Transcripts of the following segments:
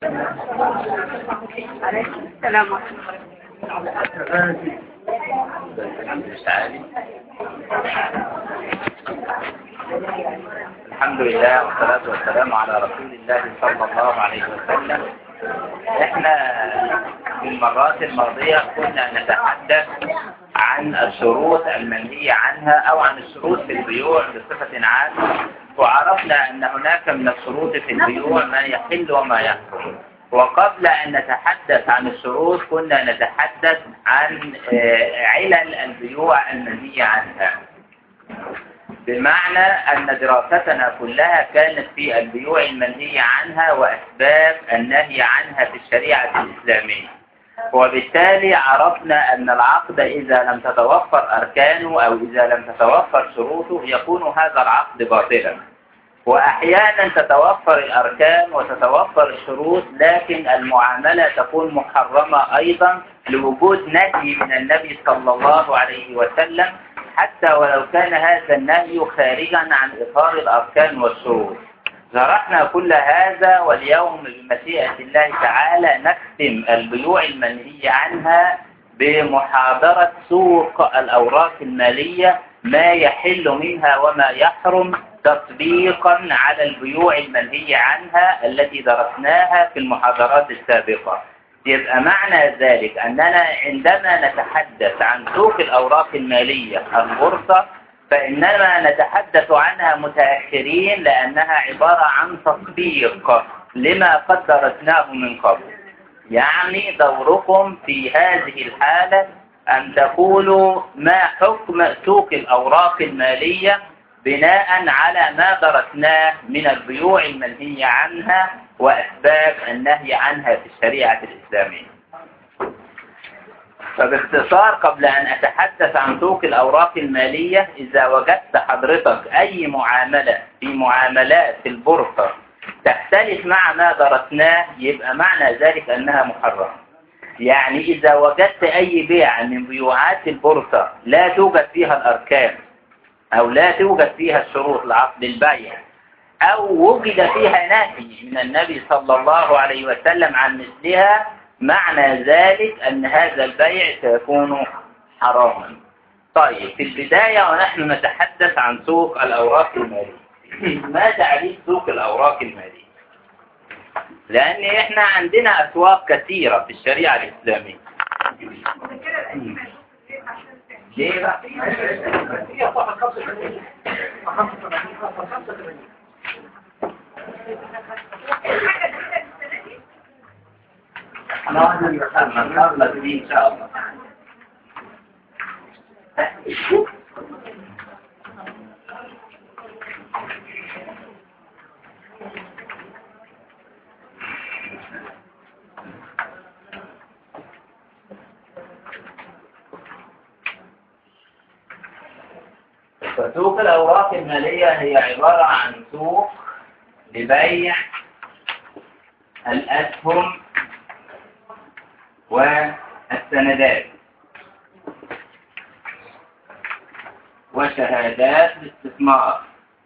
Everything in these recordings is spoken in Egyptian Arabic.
السلام الحمد لله والصلاة والسلام على رسول الله صلى الله عليه وسلم احنا في المرات الماضية كنا نتحدث عن الشروط المنهية عنها او عن الشروط في البيوع بصفة عامة وعرفنا ان هناك من الشروط في البيوع ما يحل وما يحرم وقبل أن نتحدث عن الشروط كنا نتحدث عن علل البيوع المنهية عنها بمعنى أن دراستنا كلها كانت في البيوع المنهية عنها وأسباب النهي عنها في الشريعة الإسلامية وبالتالي عرفنا أن العقد إذا لم تتوفر أركانه أو إذا لم تتوفر شروطه يكون هذا العقد باطلا وأحيانا تتوفر الأركان وتتوفر الشروط لكن المعاملة تكون محرمة أيضا لوجود نهي من النبي صلى الله عليه وسلم حتى ولو كان هذا النهي خارجا عن إطار الأركان والشروط شرحنا كل هذا واليوم بمشيئة الله تعالى نختم البيوع المنهية عنها بمحاضرة سوق الأوراق المالية ما يحل منها وما يحرم تطبيقا على البيوع المنهية عنها التي درسناها في المحاضرات السابقة يبقى معنى ذلك أننا عندما نتحدث عن سوق الأوراق المالية البورصة فإنما نتحدث عنها متأخرين لأنها عبارة عن تطبيق لما قد درسناه من قبل يعني دوركم في هذه الحالة أن تقولوا ما حكم سوق الأوراق المالية بناء على ما درسناه من البيوع المنهية عنها وأسباب النهي عنها في الشريعة الإسلامية فباختصار قبل أن أتحدث عن سوق الأوراق المالية إذا وجدت حضرتك أي معاملة في معاملات البورصة تختلف مع ما درسناه يبقى معنى ذلك أنها محرمة يعني إذا وجدت أي بيع من بيوعات البورصة لا توجد فيها الأركان أو لا توجد فيها الشروط لعقد البيع أو وجد فيها نهي من النبي صلى الله عليه وسلم عن مثلها معنى ذلك أن هذا البيع سيكون حراما طيب في البداية ونحن نتحدث عن سوق الأوراق المالية ما تعريف سوق الأوراق المالية لأن إحنا عندنا أسواق كثيرة في الشريعة الإسلامية ليه بقى؟ احنا نخلص دي ان شاء الله فسوق الأوراق المالية هي عبارة عن سوق لبيع الأسهم والسندات وشهادات الاستثمار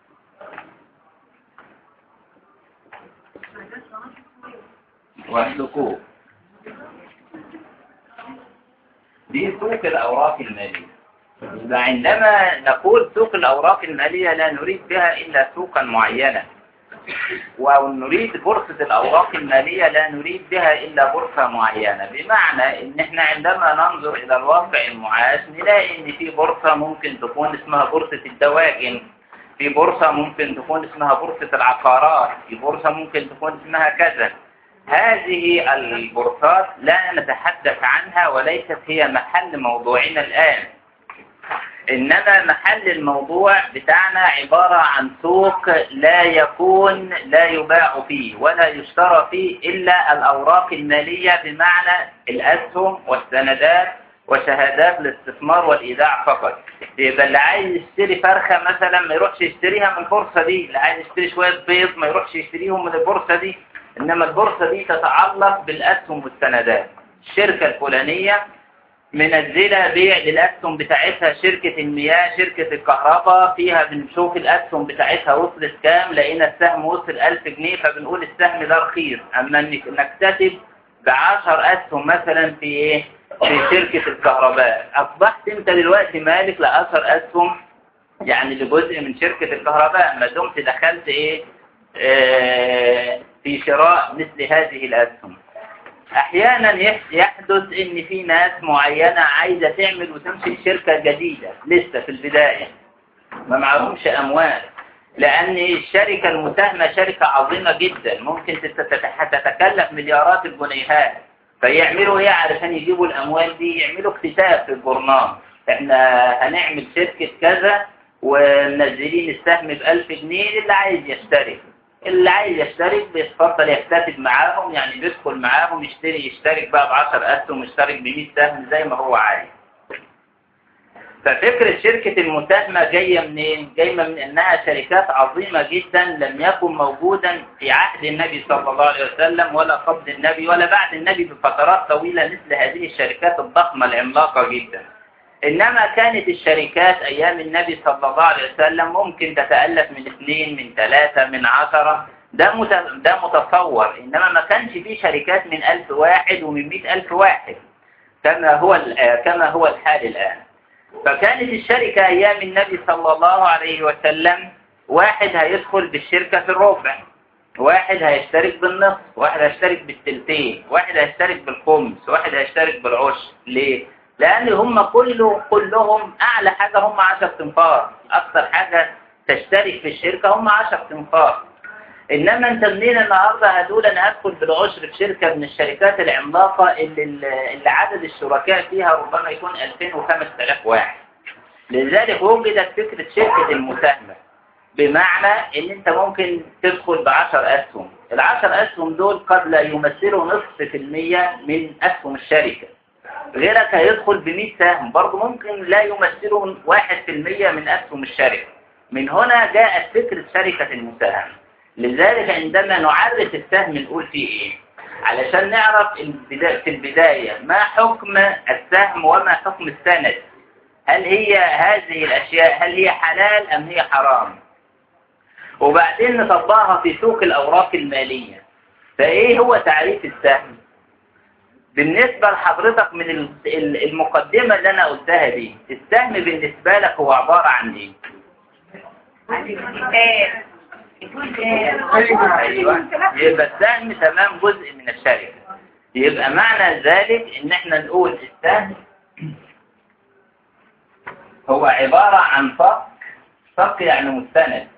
والحقوق دي سوق الأوراق المالية إذا عندما نقول سوق الأوراق المالية لا نريد بها إلا سوقا معينا أو نريد بورصة الأوراق المالية لا نريد بها إلا بورصة معينة بمعنى إن إحنا عندما ننظر إلى الواقع المعاش نلاقي إن في بورصة ممكن تكون اسمها بورصة الدواجن في بورصة ممكن تكون اسمها بورصة العقارات في بورصة ممكن تكون اسمها كذا هذه البورصات لا نتحدث عنها وليست هي محل موضوعنا الآن إنما محل الموضوع بتاعنا عبارة عن سوق لا يكون لا يباع فيه ولا يشترى فيه إلا الأوراق المالية بمعنى الأسهم والسندات وشهادات الاستثمار والإيداع فقط يبقى اللي عايز يشتري فرخة مثلا ما يروحش يشتريها من البورصة دي اللي عايز يشتري شوية بيض ما يروحش يشتريهم من البورصة دي إنما البورصة دي تتعلق بالأسهم والسندات الشركة الفلانية منزلة بيع للأسهم بتاعتها شركة المياه شركة الكهرباء فيها بنشوف الأسهم بتاعتها وصلت كام لقينا السهم وصل 1000 جنيه فبنقول السهم ده رخيص أما إنك نكتسب بعشر أسهم مثلا في إيه في شركة الكهرباء أصبحت أنت دلوقتي مالك لعشر أسهم يعني لجزء من شركة الكهرباء ما دمت دخلت إيه آه في شراء مثل هذه الأسهم احيانا يحدث ان في ناس معينة عايزة تعمل وتمشي شركة جديدة لسه في البداية ما معهمش اموال لان الشركة المساهمة شركة عظيمة جدا ممكن تتكلف مليارات الجنيهات فيعملوا ايه علشان يجيبوا الاموال دي يعملوا اكتتاب في الجورنال احنا هنعمل شركة كذا ومنزلين السهم بألف جنيه اللي عايز يشترك اللي عايز يشترك بيتفضل يكتسب معاهم يعني بيدخل معاهم يشتري يشترك بقى ب 10 اسهم يشترك ب 100 سهم زي ما هو عايز ففكرة شركة المساهمة جاية منين؟ جاية من انها شركات عظيمة جدا لم يكن موجودا في عهد النبي صلى الله عليه وسلم ولا قبل النبي ولا بعد النبي بفترات طويلة مثل هذه الشركات الضخمة العملاقة جدا إنما كانت الشركات أيام النبي صلى الله عليه وسلم ممكن تتألف من اثنين من ثلاثة من عشرة ده ده متصور إنما ما كانش فيه شركات من ألف واحد ومن مئة ألف واحد كما هو كما هو الحال الآن فكانت الشركة أيام النبي صلى الله عليه وسلم واحد هيدخل بالشركة في الربع واحد هيشترك بالنصف واحد هيشترك بالتلتين واحد هيشترك بالخمس واحد هيشترك بالعشر ليه؟ لأن هم كله كلهم أعلى حاجة هم 10 تنفار أكثر حاجة تشترك في الشركة هم 10 تنفار إنما أنت منين النهاردة هتقول أنا هدخل بالعشر في شركة من الشركات العملاقة اللي, اللي عدد الشركاء فيها ربما يكون 2000 و 5000 واحد لذلك وجدت فكرة شركة المساهمة بمعنى ان انت ممكن تدخل بعشر اسهم العشر اسهم دول قد لا يمثلوا نصف في المية من اسهم الشركة غيرك هيدخل ب 100 سهم برضه ممكن لا يمثلوا 1% من أسهم الشركة من هنا جاءت فكرة شركة المساهمة لذلك عندما نعرف السهم نقول فيه ايه علشان نعرف في البداية ما حكم السهم وما حكم السند هل هي هذه الأشياء هل هي حلال أم هي حرام وبعدين نطبقها في سوق الأوراق المالية فإيه هو تعريف السهم بالنسبة لحضرتك من المقدمة اللي أنا قلتها دي السهم بالنسبة لك هو عبارة عن إيه؟ أيوة يبقى السهم تمام جزء من الشركة يبقى معنى ذلك إن إحنا نقول السهم هو عبارة عن فق فق يعني مستند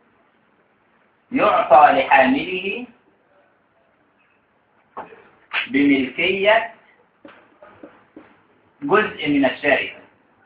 يعطى لحامله بملكية جزء من الشركة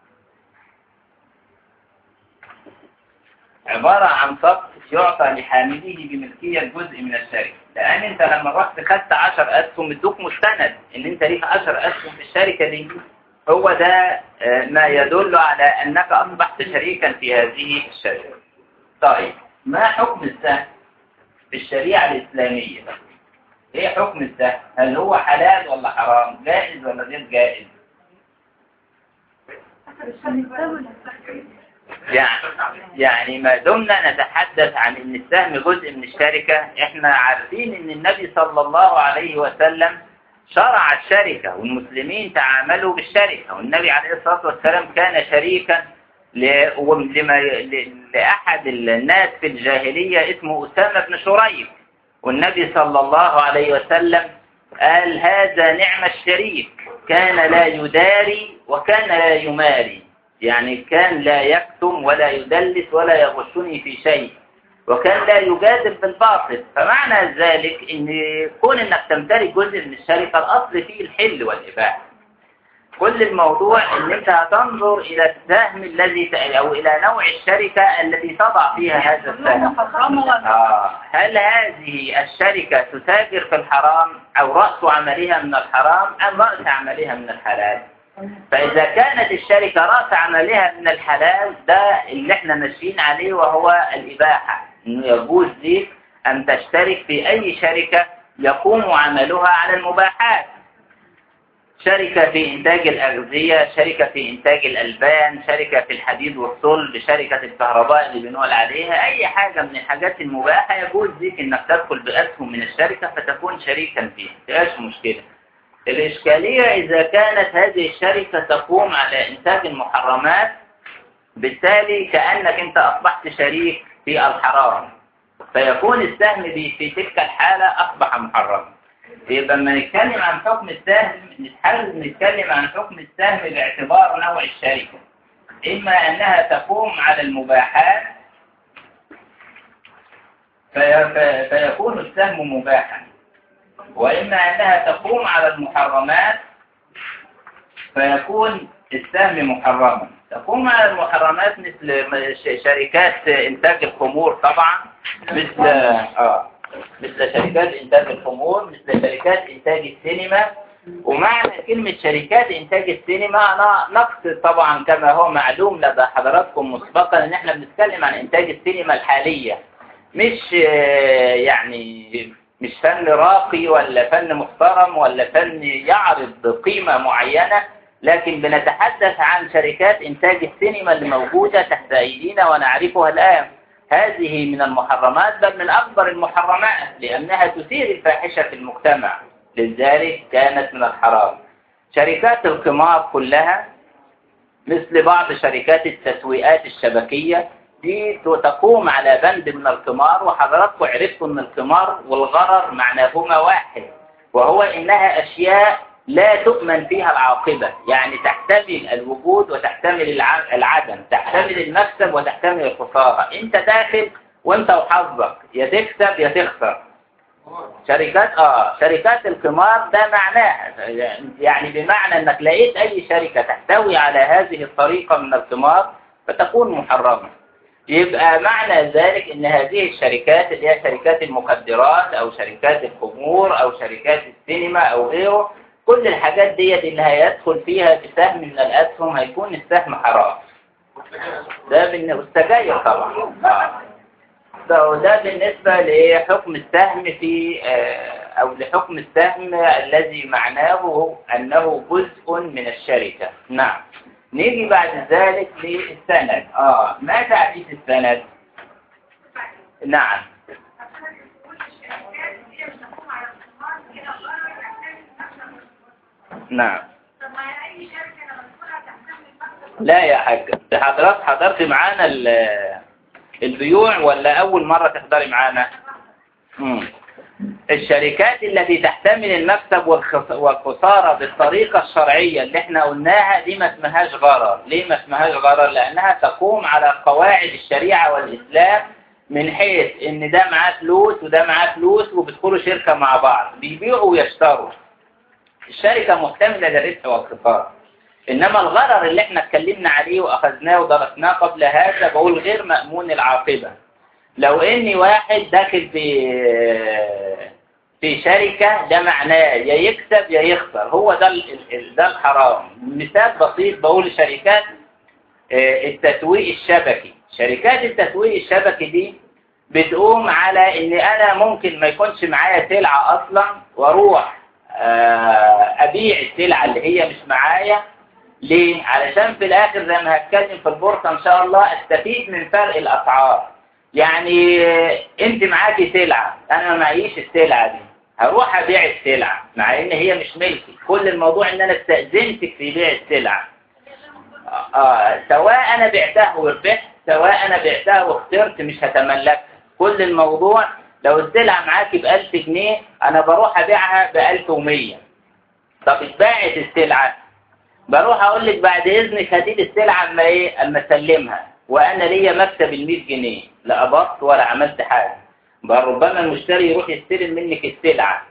عبارة عن فقط يعطى لحامله بملكية جزء من الشركة لأن أنت لما رحت خدت 10 أسهم ادوك مستند إن أنت ليك 10 أسهم في الشركة دي هو ده ما يدل على أنك أصبحت شريكا في هذه الشركة طيب ما حكم السهم في الشريعة الإسلامية ايه حكم السهم هل هو حلال ولا حرام جائز ولا غير جائز يعني يعني ما دمنا نتحدث عن ان السهم جزء من الشركة احنا عارفين ان النبي صلى الله عليه وسلم شرع الشركة والمسلمين تعاملوا بالشركة والنبي عليه الصلاة والسلام كان شريكا لما لأحد الناس في الجاهلية اسمه أسامة بن شريك والنبي صلى الله عليه وسلم قال هذا نعم الشريك كان لا يداري وكان لا يماري يعني كان لا يكتم ولا يدلس ولا يغشني في شيء وكان لا يجادل بالباطل فمعنى ذلك ان كون انك تمتلك جزء من الشركة الاصل فيه الحل والاباحه كل الموضوع ان انت هتنظر الى السهم الذي او الى نوع الشركة التي تضع فيها هذا السهم آه. هل هذه الشركة تتاجر في الحرام او رأس عملها من الحرام ام رأس عملها من الحلال فاذا كانت الشركة رأس عملها من الحلال ده اللي احنا ماشيين عليه وهو الاباحة انه يجوز ليك ان تشترك في اي شركة يقوم عملها على المباحات شركة في إنتاج الأغذية شركة في إنتاج الألبان شركة في الحديد والصلب شركة الكهرباء اللي بنقول عليها أي حاجة من الحاجات المباحة يجوز ليك إنك تدخل بأسهم من الشركة فتكون شريكا فيها فيهاش مشكلة الإشكالية إذا كانت هذه الشركة تقوم على إنتاج المحرمات بالتالي كأنك أنت أصبحت شريك في الحرام فيكون السهم في تلك الحالة أصبح محرما يبقى لما نتكلم عن حكم السهم نتحاول نتكلم عن حكم السهم باعتبار نوع الشركة إما أنها تقوم على المباحات في فيكون السهم مباحا وإما أنها تقوم على المحرمات فيكون السهم محرما تقوم على المحرمات مثل شركات إنتاج الخمور طبعا مثل آه مثل شركات إنتاج الخمور مثل شركات إنتاج السينما ومعنى كلمة شركات إنتاج السينما أنا نقصد طبعا كما هو معلوم لدى حضراتكم مسبقا إن إحنا بنتكلم عن إنتاج السينما الحالية مش يعني مش فن راقي ولا فن محترم ولا فن يعرض قيمة معينة لكن بنتحدث عن شركات إنتاج السينما اللي موجودة تحت أيدينا ونعرفها الآن هذه من المحرمات بل من أكبر المحرمات لأنها تثير الفاحشة في المجتمع لذلك كانت من الحرام شركات القمار كلها مثل بعض شركات التسويقات الشبكية دي تقوم على بند من القمار وحضراتكم عرفتوا ان القمار والغرر معناهما واحد وهو انها اشياء لا تؤمن فيها العاقبة يعني تحتمل الوجود وتحتمل العدم تحتمل المكسب وتحتمل الخسارة انت داخل وانت وحظك يا تكسب يا تخسر شركات اه شركات القمار ده معناها يعني بمعنى انك لقيت اي شركة تحتوي على هذه الطريقة من القمار فتكون محرمة يبقى معنى ذلك ان هذه الشركات اللي هي شركات المخدرات او شركات الخمور او شركات السينما او غيره كل الحاجات ديت اللي هيدخل فيها بسهم من الأسهم هيكون السهم حرام ده بالنسبة السجاير طبعا آه. ده بالنسبة لحكم السهم في أو لحكم السهم الذي معناه أنه جزء من الشركة نعم نيجي بعد ذلك للسند آه ما تعريف السند نعم نعم لا يا حاج حضرتك حضرت معانا البيوع ولا أول مرة تحضري معانا مم. الشركات التي تحتمل المكسب والخسارة بالطريقة الشرعية اللي احنا قلناها دي ما اسمهاش غرر ليه ما اسمهاش غرر لأنها تقوم على قواعد الشريعة والإسلام من حيث ان ده معاه فلوس وده معاه فلوس وبيدخلوا شركة مع بعض بيبيعوا ويشتروا الشركة محتملة للربح والخسارة إنما الغرر اللي احنا اتكلمنا عليه وأخذناه ودرسناه قبل هذا بقول غير مأمون العاقبة لو إني واحد داخل في في شركة ده معناه يا يكسب يا يخسر هو ده ده الحرام مثال بسيط بقول شركات التسويق الشبكي شركات التسويق الشبكي دي بتقوم على ان انا ممكن ما يكونش معايا سلعة اصلا واروح أبيع السلعة اللي هي مش معايا ليه؟ علشان في الآخر زي ما هتكلم في البورصة إن شاء الله أستفيد من فرق الأسعار يعني أنت معاكي سلعة أنا ما معيش السلعة دي هروح أبيع السلعة مع إن هي مش ملكي كل الموضوع إن أنا استأذنتك في بيع السلعة آه سواء أنا بعتها وربحت سواء أنا بعتها واخترت مش هتملكها كل الموضوع لو السلعة معاكي بألف جنيه أنا بروح أبيعها بألف ومية طب اتباعت السلعة بروح أقول لك بعد إذنك هاتي السلعة أما إيه أما أسلمها وأنا ليا مكسب المية جنيه لا قبضت ولا عملت حاجة بل ربما المشتري يروح يستلم منك السلعة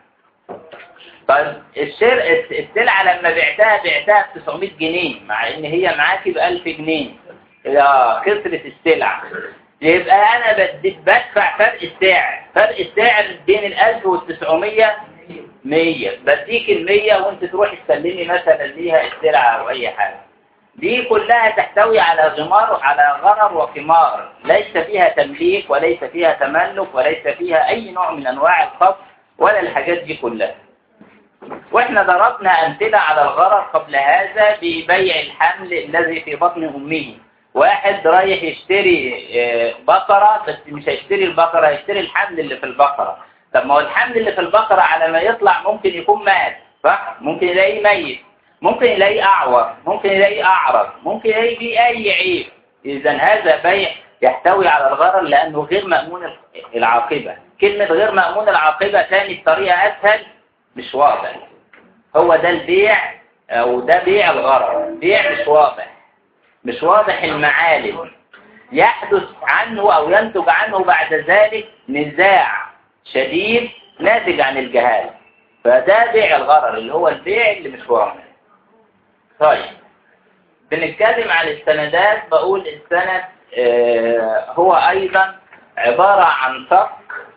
طيب الشر... السلعة لما بعتها بعتها ب 900 جنيه مع إن هي معاكي ب 1000 جنيه يا كسرت السلعة يبقى أنا بدفع فرق السعر فرق السعر بين الألف والتسعمية مية بديك المية وانت تروح تسلمي مثلا ليها السلعة أو أي حاجة دي كلها تحتوي على غمار على غرر وقمار ليس فيها تمليك وليس فيها تملك وليس فيها أي نوع من أنواع الخط ولا الحاجات دي كلها واحنا ضربنا امثله على الغرر قبل هذا ببيع الحمل الذي في بطن امه واحد رايح يشتري آه، بقرة بس مش هيشتري البقرة هيشتري الحمل اللي في البقرة طب ما هو الحمل اللي في البقرة على ما يطلع ممكن يكون مات صح ممكن يلاقيه ميت ممكن يلاقيه أعور ممكن يلاقيه أعرض ممكن يلاقيه فيه أي عيب إذا هذا بيع يحتوي على الغرر لأنه غير مأمون العاقبة كلمة غير مأمون العاقبة ثاني بطريقة أسهل مش واضح هو ده البيع أو ده بيع الغرر بيع مش واضح مش واضح المعالم يحدث عنه أو ينتج عنه بعد ذلك نزاع شديد ناتج عن الجهالة فده بيع الغرر اللي هو البيع اللي مش واضح طيب بنتكلم عن السندات بقول السند آه، هو أيضا عبارة عن صك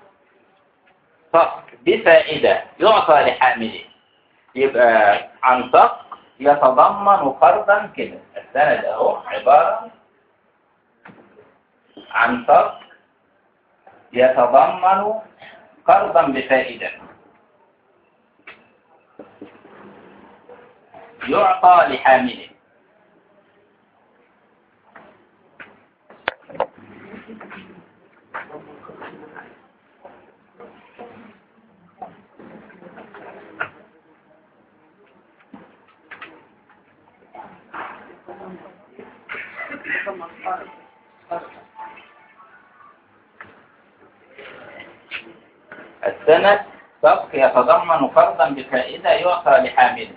صك بفائدة يعطى لحامله يبقى عن صك يتضمن قرضا كده السند اهو عبارة عن صك يتضمن قرضا بفائدة يعطى لحامله السند صفق يتضمن قرضا بفائدة يعطى لحامله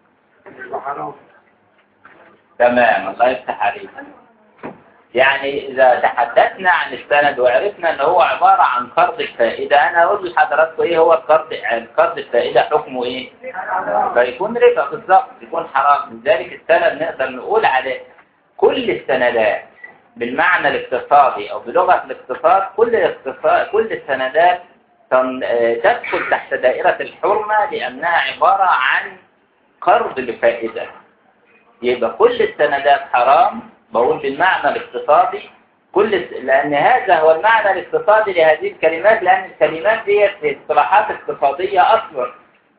تمام الله يفتح عليك يعني إذا تحدثنا عن السند وعرفنا أنه هو عبارة عن قرض الفائدة أنا أقول لحضراتكم إيه هو القرض قرض الفائدة حكمه إيه؟ فيكون ربا بالظبط يكون حرام لذلك السند نقدر نقول عليه كل السندات بالمعنى الاقتصادي أو بلغة الاقتصاد كل الاقتصاد كل السندات تدخل تحت دائرة الحرمة لأنها عبارة عن قرض لفائدة يبقى كل السندات حرام بقول بالمعنى الاقتصادي كل لأن هذا هو المعنى الاقتصادي لهذه الكلمات لأن الكلمات دي اصطلاحات اقتصادية أصلا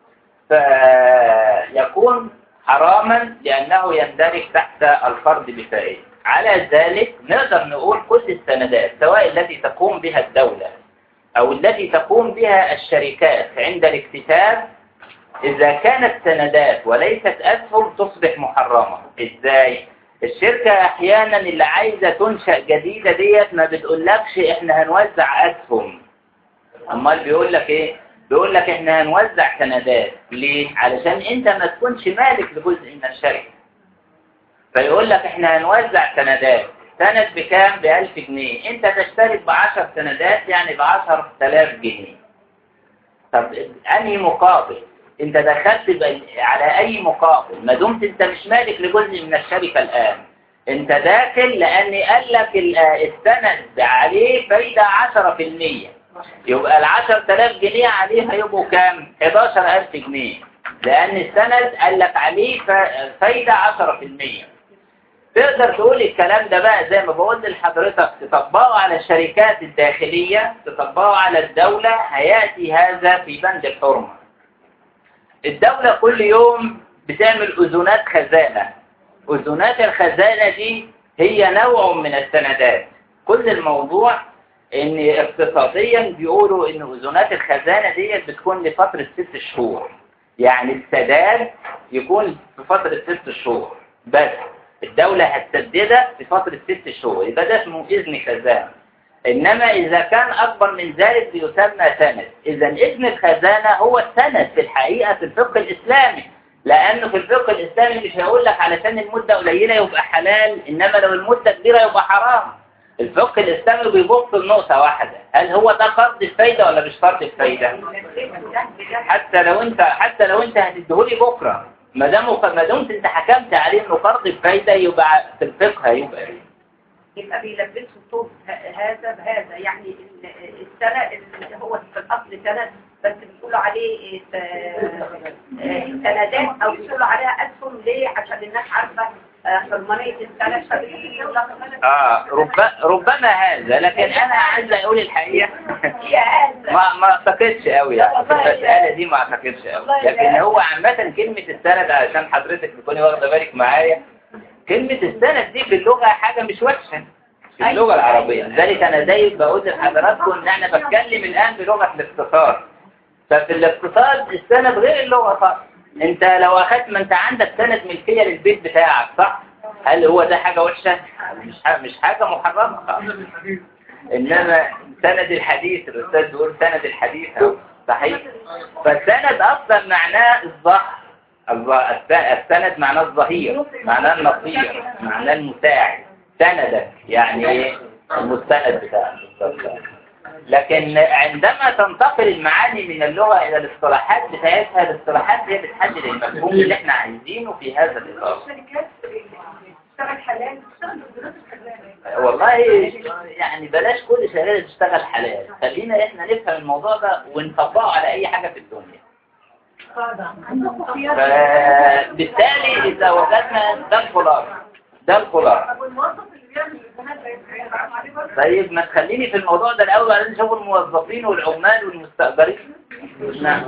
فيكون حراما لأنه يندرج تحت القرض بفائدة على ذلك نقدر نقول كل السندات سواء التي تقوم بها الدولة أو التي تقوم بها الشركات عند الاكتتاب إذا كانت سندات وليست أسهم تصبح محرمة إزاي؟ الشركة أحيانا اللي عايزة تنشأ جديدة ديت ما بتقولكش إحنا هنوزع أسهم أمال بيقول لك إيه؟ بيقول لك إحنا هنوزع سندات ليه؟ علشان أنت ما تكونش مالك لجزء من الشركة فيقول لك إحنا هنوزع سندات سند بكام؟ بألف جنيه أنت تشترك بعشر سندات يعني بعشر تلاف جنيه طب أنهي مقابل؟ انت دخلت على اي مقابل ما دمت انت مش مالك لجزء من الشركة الان انت داخل لان قال لك السند عليه فايدة 10% يبقى ال 10000 جنيه عليه هيبقوا كام 11000 جنيه لان السند قال لك عليه فايدة 10% تقدر تقول الكلام ده بقى زي ما بقول لحضرتك تطبقه على الشركات الداخلية تطبقه على الدولة هيأتي هذا في بند الحرمة الدولة كل يوم بتعمل أذونات خزانة أذونات الخزانة دي هي نوع من السندات كل الموضوع ان اقتصاديا بيقولوا ان أذونات الخزانة دي بتكون لفترة ست شهور يعني السداد يكون في فترة ست شهور بس الدولة هتسددها في فترة ست شهور يبقى ده اسمه إذن خزانة إنما إذا كان أكبر من ذلك بيسمى سند إذا إذن الخزانة هو السند في الحقيقة في الفقه الإسلامي لأنه في الفقه الإسلامي مش هيقول لك علشان المدة قليلة يبقى حلال إنما لو المدة كبيرة يبقى حرام الفقه الإسلامي بيبص النقطة واحدة هل هو ده قرض الفايدة ولا مش قرض الفايدة حتى لو أنت حتى لو أنت هتديهولي بكرة ما دام ما دمت أنت حكمت عليه إنه قرض الفايدة يبقى في الفقه هيبقى إيه يبقى بيلبسوا طوب هذا بهذا يعني السنة اللي هو في الأصل سنة بس بيقولوا عليه سندات أو بيقولوا عليها أسهم ليه عشان الناس عارفة آه، حرمانية السنة شبيه اه رب... ربما هذا لكن انا عايز اقول الحقيقه هي هذا ما ما اعتقدش قوي يعني في المساله دي ما اعتقدش قوي لكن هو عامه كلمه السند عشان حضرتك تكوني واخده بالك معايا كلمه السند دي في اللغه حاجه مش وحشه في اللغه العربيه لذلك انا دايما بقول لحضراتكم ان انا بتكلم الان بلغه الاقتصاد ففي الاقتصاد السند غير اللغه خالص انت لو اخدت ما انت عندك سند ملكيه للبيت بتاعك صح هل هو ده حاجه وحشه مش حاجة مش حاجه محرمه خالص انما سند الحديث الاستاذ بيقول سند الحديث أهو. صحيح فالسند اصلا معناه الظهر الظ- الس- السند معناه الظهير معناه النصير معناه المساعد سندك يعني ايه المستند بتاعك بالظبط. لكن عندما تنتقل المعاني من اللغة إلى الاصطلاحات بتاعتها الاصطلاحات هي بتحدد المفهوم اللي احنا عايزينه في هذا الإطار الشركات بتشتغل حلال بتشتغل بدون حلال والله يعني بلاش كل شغالة تشتغل حلال خلينا احنا نفهم الموضوع ده ونطبقه على اي حاجة في الدنيا فبالتالي اذا وجدنا ده الخلاصة ده الخلاصة والموظف اللي بيعمل الامتحانات هيبقى عليه برضه طيب ما تخليني في الموضوع ده الاول بعدين نشوف الموظفين والعمال والمستقبلين نعم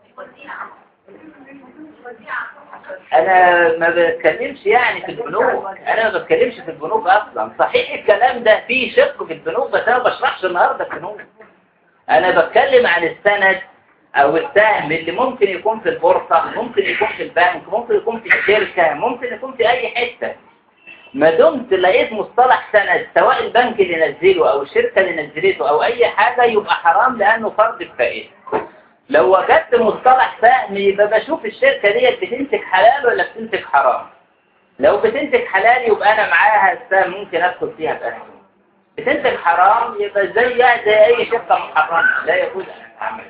انا ما بتكلمش يعني في البنوك انا ما بتكلمش في البنوك اصلا صحيح الكلام ده فيه شق في البنوك بس انا ما بشرحش النهارده البنوك انا بتكلم عن السند او السهم اللي ممكن يكون في البورصة ممكن يكون في البنك ممكن يكون في الشركة ممكن يكون في اي حتة ما دمت لقيت مصطلح سند سواء البنك اللي نزله او الشركة اللي نزلته او اي حاجة يبقى حرام لانه فرض الفائدة لو وجدت مصطلح سهم يبقى بشوف الشركة ديت بتنتج حلال ولا بتنتج حرام لو بتنتج حلال يبقى انا معاها السهم ممكن ادخل فيها باسهم بتنتج حرام يبقى زيها زي اي شركة محرمة لا يجوز ان تعمل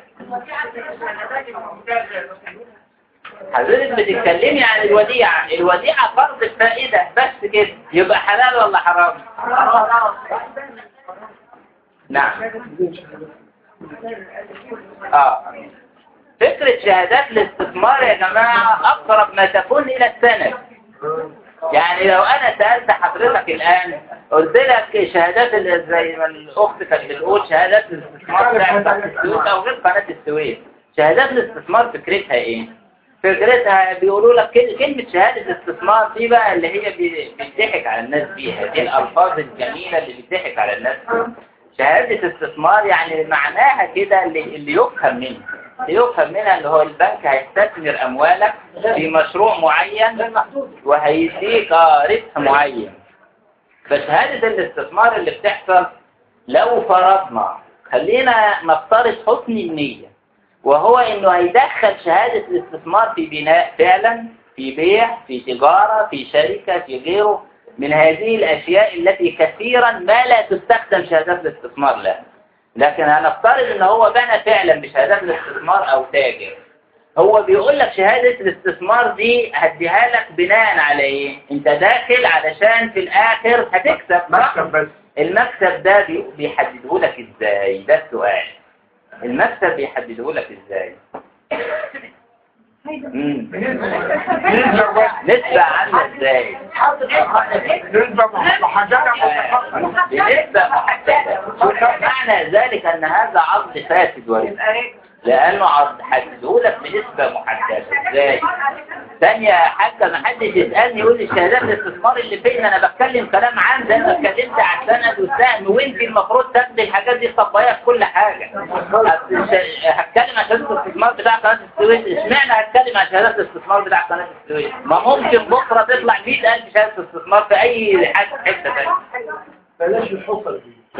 حضرتك بتتكلمي عن الوديعة الوديعة فرض الفائدة بس كده يبقى حلال ولا حرام نعم اه فكرة شهادات الاستثمار يا جماعة أقرب ما تكون إلى السند يعني لو أنا سألت حضرتك الآن قلت لك شهادات ال- زي ما الأخت كانت بتقول شهادات الاستثمار بتاعت قناة السويس أو غير قناة السويس شهادات الاستثمار فكرتها إيه؟ فكرتها بيقولوا لك كل- كلمة شهادة استثمار دي بقى اللي هي بي- بيضحك على الناس بيها دي الألفاظ الجميلة اللي بيضحك على الناس بيها. شهادة استثمار يعني معناها كده اللي, اللي يفهم منها اللي يفهم منها اللي هو البنك هيستثمر أموالك في مشروع معين وهيديك آه ربح معين فشهادة الاستثمار اللي بتحصل لو فرضنا خلينا نفترض حسن النية وهو انه هيدخل شهادة الاستثمار في بناء فعلا في بيع في تجارة في شركة في غيره من هذه الاشياء التي كثيرا ما لا تستخدم شهادات الاستثمار لها لكن هنفترض ان هو بنى فعلا بشهادات الاستثمار او تاجر هو بيقول لك شهادة الاستثمار دي هديها لك بناء على ايه انت داخل علشان في الاخر هتكسب مكتب بس المكسب ده بي- بيحدده لك ازاي ده السؤال المكسب بيحدده لك ازاي مم. نسبة بس نسبة عاملة ازاي نسبة محددة آه، متخصصة بنسبة محددة معنى ذلك ان هذا عرض فاسد ورد لانه عرض حدده لك بنسبة محددة ازاي ثانية حتى ما حدش يسألني يقول لي شهادات الاستثمار اللي فين انا بتكلم كلام عام زي ما اتكلمت على السند والسهم وانت المفروض تاخدي الحاجات دي تطبقيها في كل حاجة أصل الش- هتكلم عن شهادات الاستثمار بتاع قناة السويس اشمعنى هتكلم عن شهادات الاستثمار بتاع قناة السويس ما ممكن بكرة تطلع 100000 شهادة استثمار في اي حاجة في حتة تانية بلاش الحفر دي ف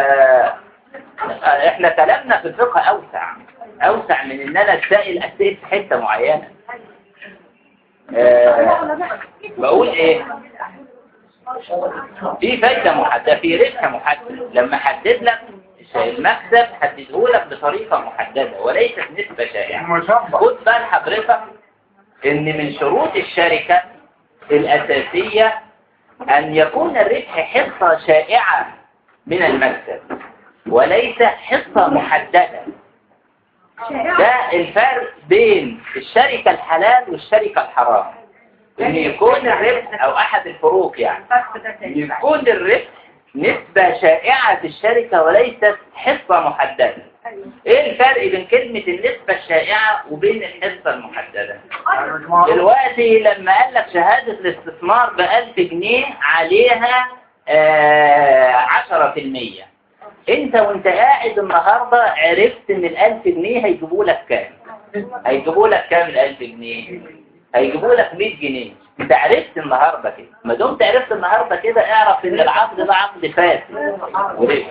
احنا كلامنا في الفقه اوسع اوسع من ان انا اتسائل اسئله في حته معينه آه، بقول ايه في فايده محدده في ربح محدد لما حدد لك المكسب حدده لك بطريقه محدده وليست نسبه شائعه المسبب خد بال حضرتك ان من شروط الشركة الاساسية ان يكون الربح حصة شائعة من المكسب وليس حصة محددة ده الفرق بين الشركة الحلال والشركة الحرام ان يكون الربح او احد الفروق يعني الفرق ده تاني يكون الربح نسبة شائعة في الشركة وليست حصة محددة أيوة. ايه الفرق بين كلمة النسبة الشائعة وبين الحصة المحددة أيوة. دلوقتي لما قال لك شهادة الاستثمار بألف جنيه عليها آه، عشرة في المية انت وانت قاعد النهاردة عرفت ان الألف جنيه هيجيبوا لك كام هيجيبوا لك كام الألف جنيه هيجيبوا لك 100 جنيه انت عرفت النهاردة كده ما دمت عرفت النهاردة كده اعرف ان العقد ده عقد فاسد وربح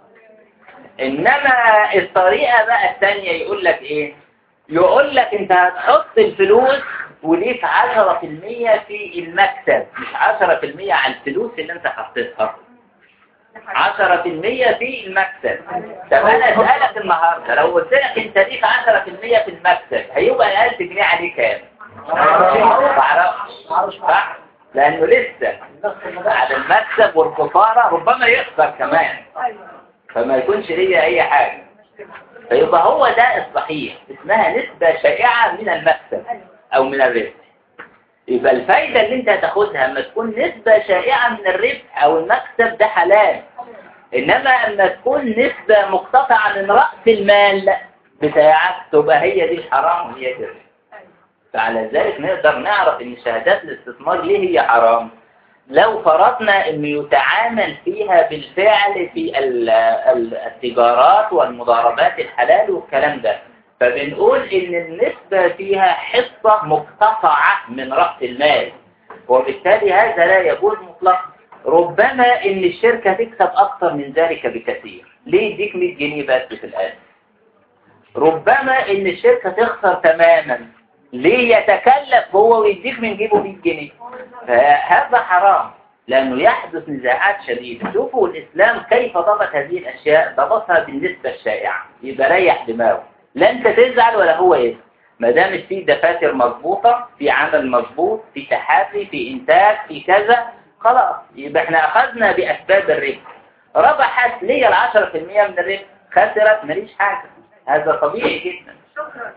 انما الطريقة بقى الثانية يقول لك ايه يقول لك انت هتحط الفلوس وليك 10% في المكسب مش 10% على الفلوس اللي انت حطيتها 10% في المكسب طب انا اسالك النهارده لو قلت لك انت ليك 10% في المكسب هيبقى ال 1000 جنيه عليه كام؟ ما اعرفش صح؟ لانه لسه على المكسب والخساره ربما يخسر كمان فما يكونش ليا اي حاجه فيبقى هو ده الصحيح اسمها نسبة شائعة من المكسب او من الربح يبقى الفايدة اللي انت هتاخدها اما تكون نسبة شائعة من الربح او المكسب ده حلال انما اما تكون نسبة مقتطعة من رأس المال بتاعك تبقى هي دي الحرام وهي دي الربح فعلى ذلك نقدر نعرف ان شهادات الاستثمار ليه هي حرام لو فرضنا انه يتعامل فيها بالفعل في ال- ال- التجارات والمضاربات الحلال والكلام ده فبنقول ان النسبة فيها حصة مقتطعة من رأس المال وبالتالي هذا لا يجوز مطلقا ربما ان الشركة تكسب اكثر من ذلك بكثير ليه يديك 100 جنيه بس في الآن ربما ان الشركة تخسر تماما ليه يتكلف هو ويديك من جيبه 100 جنيه فهذا حرام لأنه يحدث نزاعات شديدة شوفوا الإسلام كيف ضبط هذه الأشياء ضبطها بالنسبة الشائعة يبقى ريح دماغه لا أنت تزعل ولا هو يزعل ما دام في دفاتر مضبوطة في عمل مضبوط في تحافي في إنتاج في كذا خلاص يبقى احنا أخذنا بأسباب الربح ربحت لي العشرة في المية من الربح خسرت ماليش حاجة هذا طبيعي جدا شكرا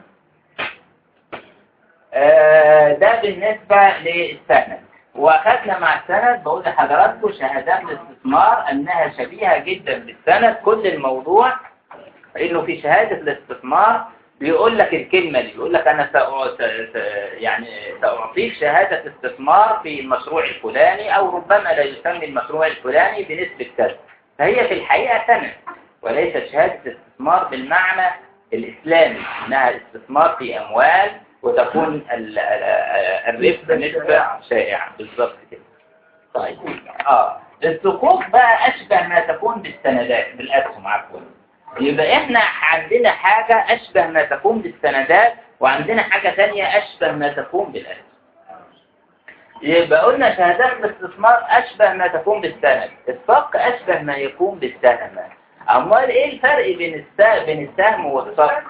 آه، ده بالنسبة للسند وأخذنا مع السند بقول لحضراتكم شهادات الاستثمار أنها شبيهة جدا بالسند كل الموضوع إنه في شهادة الاستثمار بيقول لك الكلمة دي بيقول لك أنا سأع... س... س... يعني سأعطيك شهادة استثمار في المشروع الفلاني أو ربما لا يسمي المشروع الفلاني بنسبة كذا فهي في الحقيقة سند وليست شهادة استثمار بالمعنى الإسلامي إنها استثمار في أموال وتكون ال- ال- الربح نسبة شائعة بالظبط كده طيب اه الصكوك بقى أشبه ما تكون بالسندات بالأسهم عفوا يبقى احنا عندنا حاجة أشبه ما تكون بالسندات وعندنا حاجة تانية أشبه ما تكون بالأسهم يبقى قلنا شهادات الاستثمار أشبه ما تكون بالسند الصك أشبه ما يكون بالسهم أمال إيه الفرق بين السهم بين السهم والصك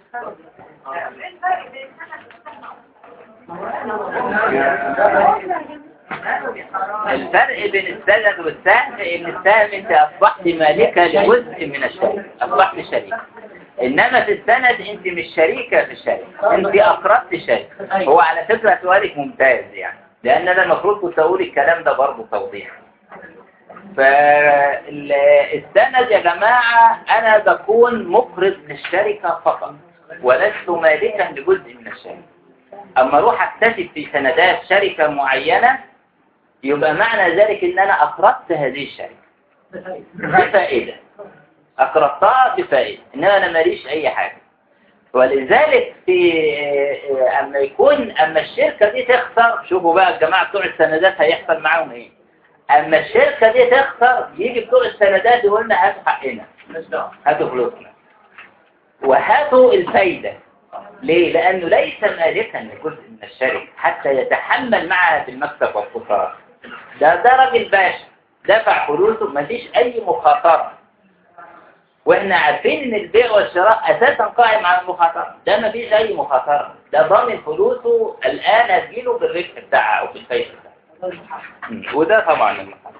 الفرق بين السند والسهم ان السهم انت اصبحت مالكة لجزء من الشركة اصبحت شريك انما في السند انت مش شريكة في الشركة انت اقربت شركة هو على فكرة سؤالك ممتاز يعني لان انا المفروض كنت اقول الكلام ده برضه توضيح فالسند يا جماعة انا بكون مقرض للشركة فقط ولست مالكا لجزء من الشركة اما اروح اكتشف في سندات شركة معينة يبقى معنى ذلك ان انا اقرضت هذه الشركة بفائدة اقرضتها بفائدة انما انا ماليش اي حاجة ولذلك في اما يكون اما الشركة دي تخسر شوفوا بقى الجماعة بتوع السندات هيحصل معاهم ايه اما الشركة دي تخسر يجي بتوع السندات يقول لنا هاتوا حقنا هاتوا فلوسنا وهاتوا الفايدة ليه؟ لأنه ليس مالكا لجزء من الشركة حتى يتحمل معها بالمكسب والخسارة ده ده راجل باشا دفع فلوسه مفيش أي مخاطرة واحنا عارفين ان البيع والشراء اساسا قائم على المخاطرة ده مفيش اي مخاطرة ده ضامن فلوسه الان هتجيله بالربح بتاعها او بالفايدة بتاعها مم. وده طبعا المخاطرة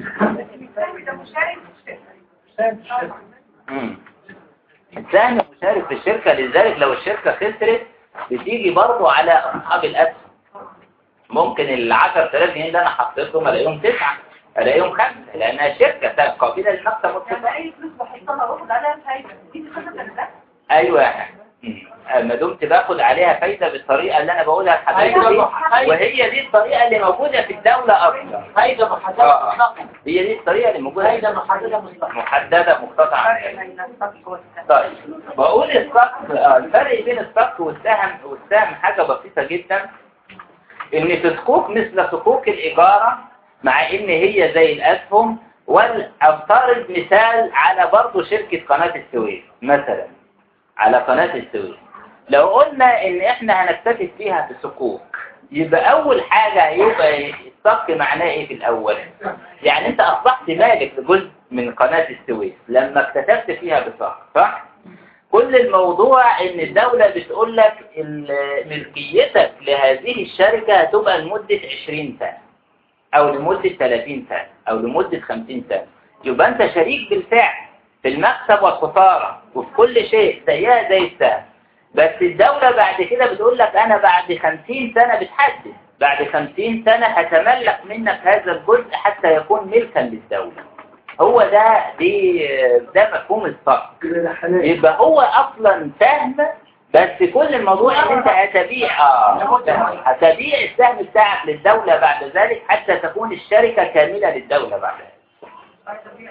مم. السهم مشارك في الشركة لذلك لو الشركة خسرت بتيجي برضو على أصحاب الأسهم ممكن ال 10000 جنيه اللي انا حطيتهم الاقيهم تسعه الاقيهم خمسه لانها شركه قابله للمكسب يعني والخساره اي فلوس بحطها باخد عليها فايده دي خدت بالك ايوه مم. ما دمت باخد عليها فايده بالطريقه اللي انا بقولها لحضرتك دي وهي دي الطريقه اللي موجوده في الدوله اصلا فايدة محددة آه. مطلقة هي دي الطريقه اللي موجوده في فايدة محددة مطلقة محدده مقتطعه فرق بين الصفق والسهم طيب بقول الصك آه، الفرق بين الصك والسهم والسهم حاجة بسيطة جدا ان في صكوك مثل صكوك الإجارة مع ان هي زي الأسهم وافترض مثال على برضو شركة قناة السويس مثلا على قناة السويس لو قلنا ان احنا هنكتفي فيها في صكوك يبقى اول حاجة يبقى الصك معناه ايه في الاول يعني انت اصبحت مالك لجزء من قناة السويس لما اكتتبت فيها بصك صح كل الموضوع ان الدولة بتقول لك ال- ملكيتك لهذه الشركة هتبقى لمدة 20 سنة او لمدة 30 سنة او لمدة 50 سنة يبقى انت شريك بالفعل في المكسب والخسارة وفي كل شيء زيها زي السهم بس الدولة بعد كده بتقول لك انا بعد 50 سنة بتحدد بعد 50 سنة هتملك منك هذا الجزء حتى يكون ملكا للدولة هو ده دي ده مفهوم الصرف كده ده حلال يبقى هو اصلا سهم بس كل الموضوع ان انت هتبيع اه هتبيع السهم بتاعك للدولة بعد ذلك حتى تكون الشركة كاملة للدولة بعد ذلك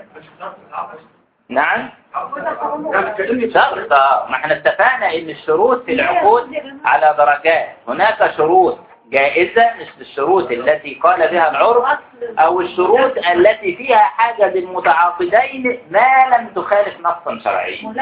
نعم يعني كلمة شرط آه. ما احنا اتفقنا ان الشروط في العقود على درجات هناك شروط جائزة مثل الشروط التي قال بها العرف او الشروط التي فيها حاجة للمتعاقدين ما لم تخالف نصا شرعيا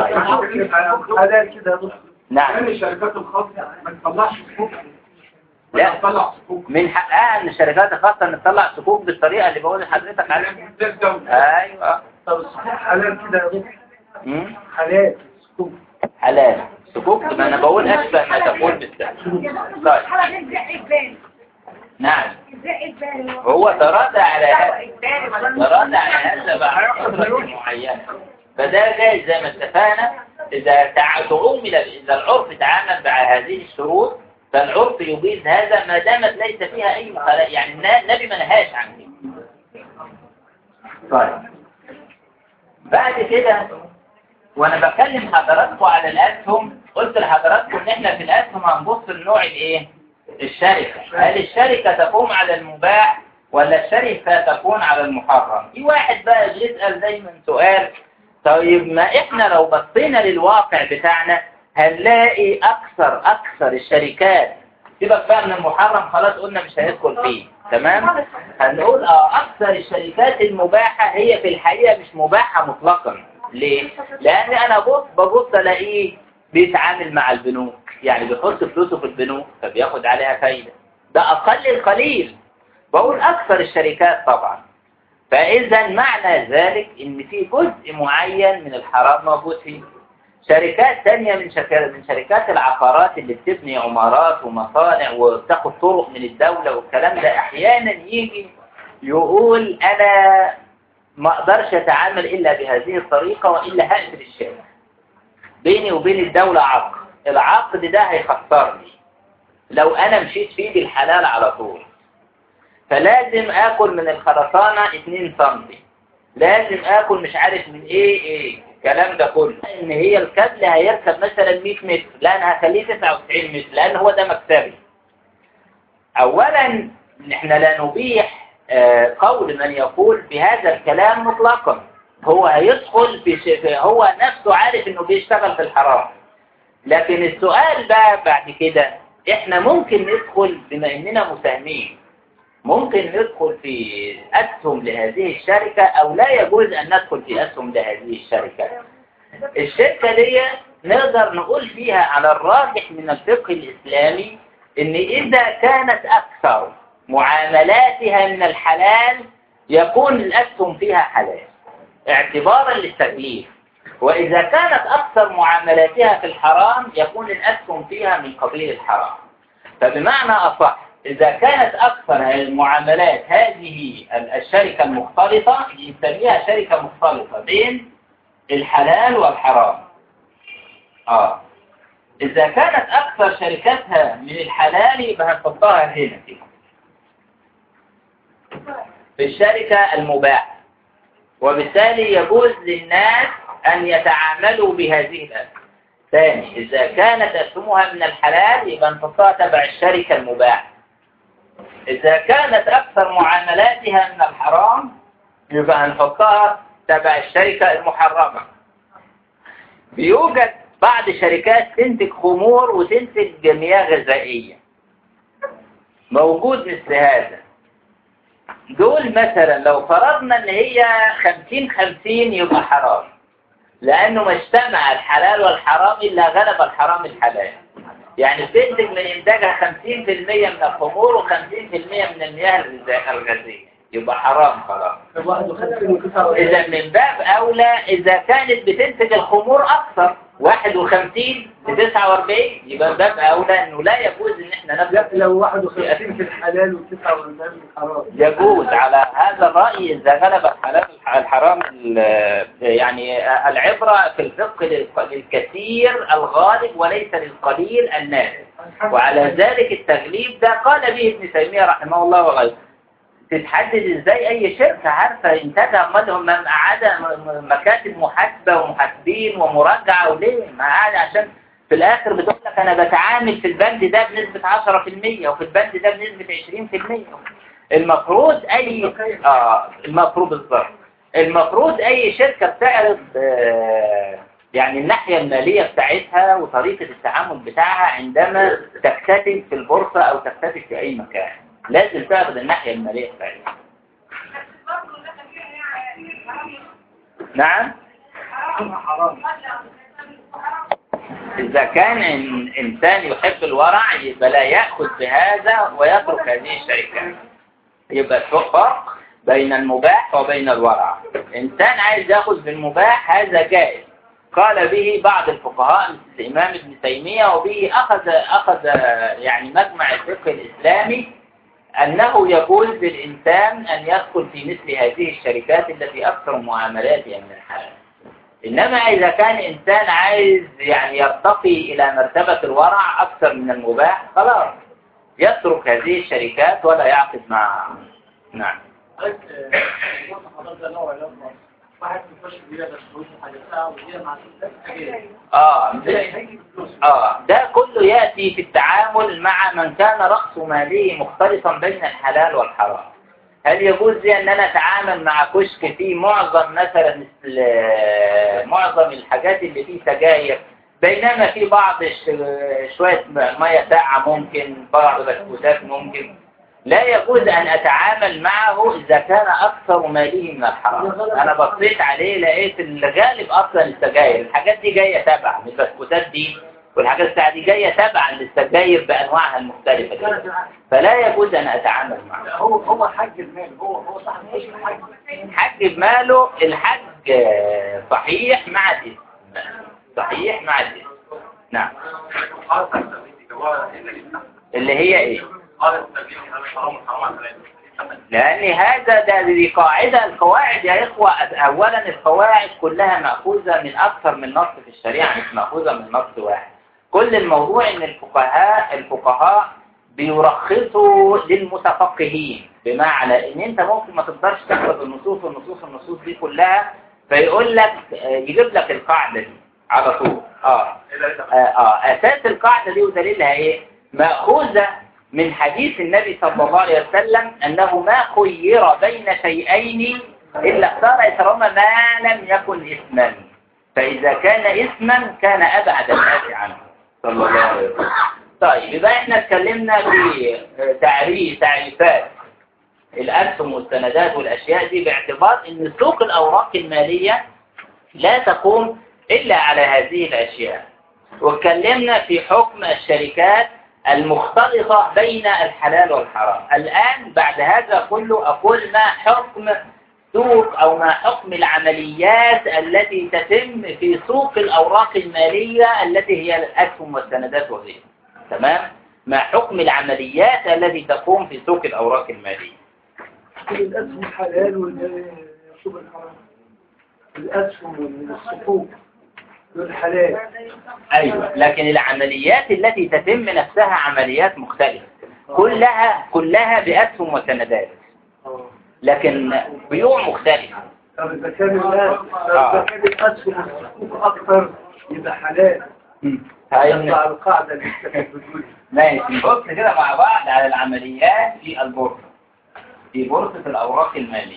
حلال كده يا دكتور نعم يعني الشركات الخاصة ما تطلعش حقوق لا. ولا تطلع حقوق من حقها ان الشركات الخاصة ان تطلع صكوك بالطريقة اللي بقول لحضرتك عليها ده الدولة ايوه طب الصحيح حلال كده يا دكتور مم. حلال سكوت حلال صكوك ما انا بقول اشبه ما تقول بالسهل طيب نعم هو تراجع على هذا تراجع على هذا بعد فترة معينة فده جاي زي ما اتفقنا إذا تع- تعومل إذا العرف تعامل مع هذه الشروط فالعرف يجيز هذا ما دامت ليس فيها أي مخالفة يعني النا- النبي ما نهاش عن كده طيب بعد كده وانا بكلم حضراتكم على الاسهم قلت لحضراتكم ان احنا في الاسهم هنبص لنوع الايه الشركة هل الشركة تقوم على المباح ولا الشركة تكون على المحرم في واحد بقى بيسأل دايما سؤال طيب ما احنا لو بصينا للواقع بتاعنا هنلاقي اكثر اكثر الشركات سيبك بقى من المحرم خلاص قلنا مش هندخل فيه تمام هنقول اه اكثر الشركات المباحة هي في الحقيقة مش مباحة مطلقا ليه؟ لان انا بص ببص الاقيه بيتعامل مع البنوك يعني بيحط فلوسه في البنوك فبياخد عليها فايدة ده اقل القليل بقول اكثر الشركات طبعا فاذا معنى ذلك ان في جزء معين من الحرام موجود فيه شركات تانية من شركات من شركات العقارات اللي بتبني عمارات ومصانع وبتاخد طرق من الدولة والكلام ده احيانا يجي يقول انا ما اقدرش اتعامل الا بهذه الطريقة والا هقفل الشركة بيني وبين الدولة عقد العقد ده هيخسرني لو انا مشيت فيه بالحلال على طول فلازم اكل من الخرسانة 2 سم لازم اكل مش عارف من ايه ايه الكلام ده كله ان هي الكابل هيركب مثلا 100 متر لا انا هخليه 99 متر لان هو ده مكسبي اولا احنا لا نبيح آه، قول من يقول بهذا الكلام مطلقا هو هيدخل في ش- هو نفسه عارف انه بيشتغل في الحرام لكن السؤال بقى بعد كده احنا ممكن ندخل بما اننا مساهمين ممكن ندخل في اسهم لهذه الشركة او لا يجوز ان ندخل في اسهم لهذه الشركة الشركة دي نقدر نقول فيها على الراجح من الفقه الاسلامي ان اذا كانت اكثر معاملاتها من الحلال يكون الاسهم فيها حلال اعتبارا للتكليف وإذا كانت أكثر معاملاتها في الحرام يكون الأسهم فيها من قبيل الحرام فبمعنى أصح إذا كانت أكثر المعاملات هذه الشركة المختلطة نسميها شركة مختلطة بين الحلال والحرام آه إذا كانت أكثر شركاتها من الحلال يبقى هنحطها هنا كده في الشركة المباح وبالتالي يجوز للناس أن يتعاملوا بهذه الأسهم ثاني إذا كانت أسهمها من الحلال يبقى نحطها تبع الشركة المباح إذا كانت أكثر معاملاتها من الحرام يبقى هنحطها تبع الشركة المحرمة بيوجد بعض شركات تنتج خمور وتنتج مياه غذائية موجود مثل هذا دول مثلا لو فرضنا ان هي خمسين خمسين يبقى حرام لانه ما اجتمع الحلال والحرام الا غلب الحرام الحلال يعني بتنتج من انتاجها خمسين في المية من الخمور وخمسين في المية من المياه الغذا- الغازية يبقى حرام خلاص 51 و 49 إذا من باب أولى إذا كانت بتنتج الخمور أكثر 51 ل 49 يبقى من باب أولى إنه لا يجوز إن إحنا نبدأ لا لو 51 في الحلال و 49 في الحرام يجوز على هذا الرأي إذا غلب الحلال الحرام ال- يعني العبرة في الفقه للق- للكثير الغالب وليس للقليل النادر وعلى ذلك التغليب ده قال به ابن تيمية رحمه الله وغيره تتحدد ازاي اي شركة عارفة انتاجها امالهم ما قاعدة م- مكاتب محاسبة ومحاسبين ومراجعة وليه ما قاعدة عشان في الاخر بتقول لك انا بتعامل في البند ده بنسبة 10% وفي البند ده بنسبة 20% المفروض اي اه المفروض بالظبط المفروض اي شركة بتعرض آه يعني الناحية المالية بتاعتها وطريقة التعامل بتاعها عندما تكتتب في البورصة او تكتتب في اي مكان لازم تعرض الناحية المالية بتاعتها نعم حرام إذا كان إن- إنسان يحب الورع يبقى لا يأخذ بهذا ويترك هذه الشركات يبقى في فرق بين المباح وبين الورع إنسان عايز يأخذ بالمباح هذا جائز قال به بعض الفقهاء مثل الإمام ابن تيمية وبه أخذ أخذ يعني مجمع الفقه الإسلامي أنه يجوز للإنسان أن يدخل في مثل هذه الشركات التي أكثر معاملاتها من الحلال إنما إذا كان إنسان عايز يعني يرتقي إلى مرتبة الورع أكثر من المباح خلاص يترك هذه الشركات ولا يعقد معها نعم واحد بيخش بيها بس فلوس حاجة ساعة وهي مع آه ده, آه ده كله يأتي في التعامل مع من كان رأس ماله مختلطا بين الحلال والحرام هل يجوز لي أن أنا أتعامل مع كشك فيه معظم مثلا مثل آه، معظم الحاجات اللي فيه سجاير بينما في بعض الش- شوية مية ساقعة ممكن بعض بسكوتات ممكن لا يجوز أن أتعامل معه إذا كان أكثر ماله من الحرام أنا بصيت عليه لقيت الغالب أصلا السجاير الحاجات دي جاية تبع من البسكوتات دي والحاجات الساعة دي جاية تبع للسجاير بأنواعها المختلفة دي. فلا يجوز أن أتعامل معه هو هو حج المال هو هو صاحب الكشك حج حج بماله الحج آه، صحيح مع الاسم صحيح مع الاسم نعم اللي هي ايه لأن هذا ده دي قاعدة القواعد يا إخوة أولا القواعد كلها مأخوذة من أكثر من نص في الشريعة مش مأخوذة من نص واحد كل الموضوع إن الفقهاء الفقهاء بيرخصوا للمتفقهين بمعنى إن أنت ممكن ما تقدرش تحفظ النصوص والنصوص النصوص دي كلها فيقول لك آه، يجيب لك القاعدة دي على طول آه آه, آه أساس القاعدة دي ودليلها إيه؟ مأخوذة من حديث النبي صلى الله عليه وسلم أنه ما خير بين شيئين إلا اختار إثرهما ما لم يكن إثما فإذا كان إثما كان أبعد الناس عنه صلى الله عليه وسلم طيب يبقى احنا اتكلمنا في تعريف تعريفات الأسهم والسندات والأشياء دي باعتبار أن سوق الأوراق المالية لا تقوم إلا على هذه الأشياء واتكلمنا في حكم الشركات المختلطة بين الحلال والحرام الآن بعد هذا كله أقول ما حكم سوق أو ما حكم العمليات التي تتم في سوق الأوراق المالية التي هي الأسهم والسندات وغيرها تمام ما حكم العمليات التي تقوم في سوق الأوراق المالية الأسهم الحلال والشبه الحرام الأسهم والصفوف والحلال أيوة لكن العمليات التي تتم نفسها عمليات مختلفة كلها كلها بأسهم وسندات لكن بيوع مختلفة طب إذا كان الناس إذا كان الأسهم والصفوف أكثر يبقى حلال هاي يطلع القاعدة اللي استفدت بتقولها ماشي نبص كده مع بعض على العمليات في البورصة في بورصة الأوراق المالية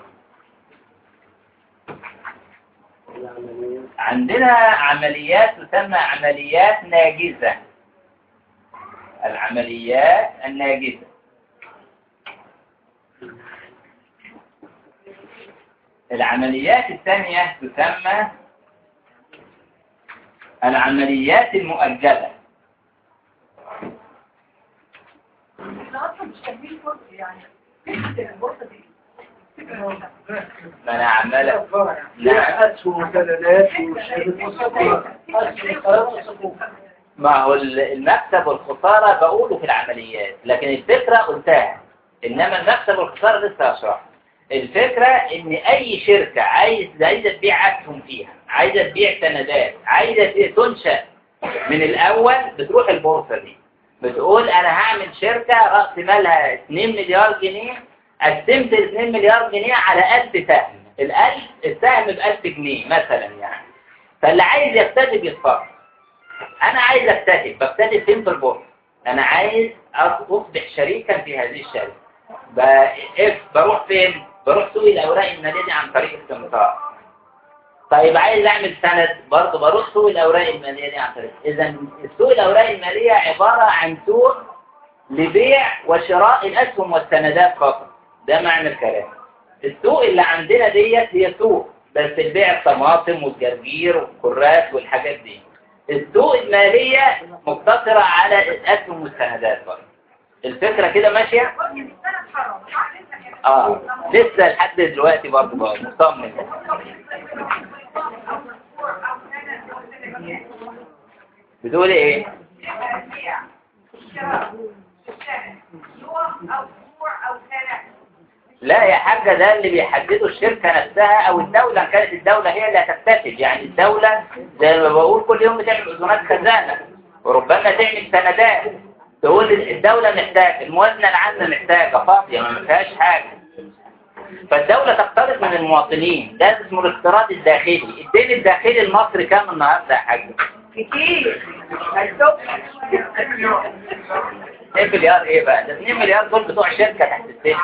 عندنا عمليات تسمى عمليات ناجزة العمليات الناجزة العمليات الثانية تسمى العمليات المؤجلة احنا اصلا مش فاهمين فرق يعني فكره البورصه دي ما أنا عمالة لا أسهم وسندات وشهادات والصفوف أسهم وسندات والصفوف ما هو المكسب والخسارة بقوله في العمليات لكن الفكرة قلتها إنما المكسب والخسارة لسه هشرح الفكرة إن أي شركة عايز عايزة تبيع أسهم فيها عايزة تبيع سندات عايزة تنشأ من الأول بتروح البورصة دي بتقول أنا هعمل شركة رأس مالها 2 مليار جنيه قسمت ال 2 مليار جنيه على 1000 سهم الألف السهم ب 1000 جنيه مثلا يعني فاللي عايز يكتسب يتفرج انا عايز اكتسب بكتسب فين في البورصه انا عايز اصبح شريكا في هذه الشركه ب- إف بروح فين بروح سوق الاوراق الماليه دي عن طريق السمسار طيب عايز اعمل سند برضه بروح سوق الاوراق الماليه دي عن طريق اذا السوق الاوراق الماليه عباره عن سوق لبيع وشراء الاسهم والسندات فقط ده معنى الكلام السوق اللي عندنا ديت هي سوق بس البيع الطماطم والجرجير والكرات والحاجات دي السوق المالية مقتصرة على الأسهم والسندات برضه الفكرة كده ماشية؟ اه لسه لحد دلوقتي برضه بقى مطمن بتقولي ايه؟ لا يا حاجة ده اللي بيحددوا الشركة نفسها أو الدولة إن كانت الدولة هي اللي هتكتسب يعني الدولة زي ما بقول كل يوم بتعمل أذونات خزانة وربما تعمل سندات تقول الدولة محتاجة الموازنة العامة محتاجة فاضية ما فيهاش حاجة فالدولة تقترض من المواطنين ده اسمه الاقتراض الداخلي الدين الداخلي المصري كام النهارده يا حاج؟ كتير 2 مليار ايه بقى؟ ده 2 مليار دول بتوع شركة تحت السلم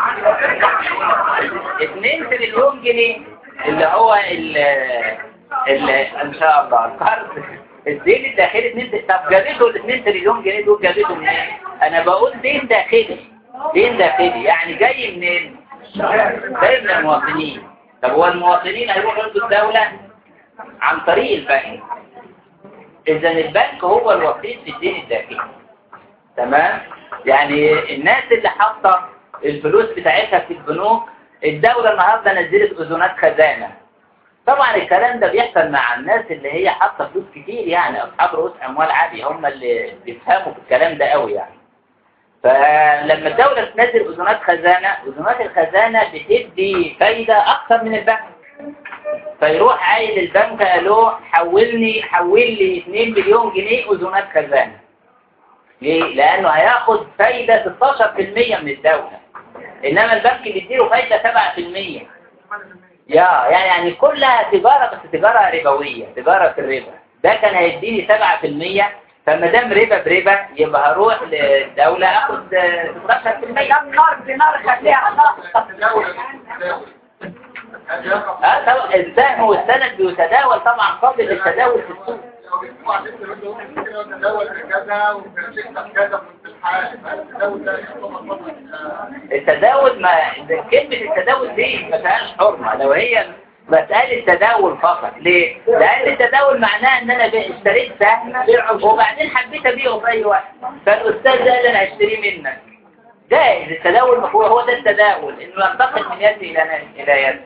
2 تريليون جنيه اللي هو ال ال ان شاء الله القرض الدين الداخلي 2 طب جابته ال 2 تريليون جنيه دول جابته منين؟ انا بقول دين داخلي دين داخلي يعني جاي منين؟ جاي من المواطنين طب هو المواطنين هيروحوا يدوا الدولة عن طريق البنك اذا البنك هو الوسيط في الدين الداخلي تمام يعني الناس اللي حاطه الفلوس بتاعتها في البنوك الدولة النهاردة نزلت أذونات خزانة طبعا الكلام ده بيحصل مع الناس اللي هي حاطه فلوس كتير يعني أصحاب رؤوس أموال عالية هم اللي بيفهموا في الكلام ده قوي يعني فلما الدولة تنزل أذونات خزانة أذونات الخزانة بتدي فايدة أكثر من البنك فيروح عايز البنك قال له حولني حول لي 2 مليون جنيه أذونات خزانة ليه؟ لأنه هياخد فايدة 16% من الدولة إنما البنك بيديله فايدة 7% يا يعني يعني كلها تجارة بس تجارة ربوية تجارة في الربا ده كان هيديني 7% فما دام ربا بربا يبقى هروح للدولة اخد 16% نار بنار خليها اه طبعا السهم والسند بيتداول طبعا قبل التداول في السوق التداول ما كلمة التداول دي ما فيهاش حرمة لو هي مسألة تداول فقط ليه؟ لأن التداول معناه إن أنا اشتريت سهم وبعدين حبيت أبيعه في أي وقت فالأستاذ قال أنا هشتريه منك جائز التداول هو هو ده التداول إنه ينتقل من يد إلى إلى يد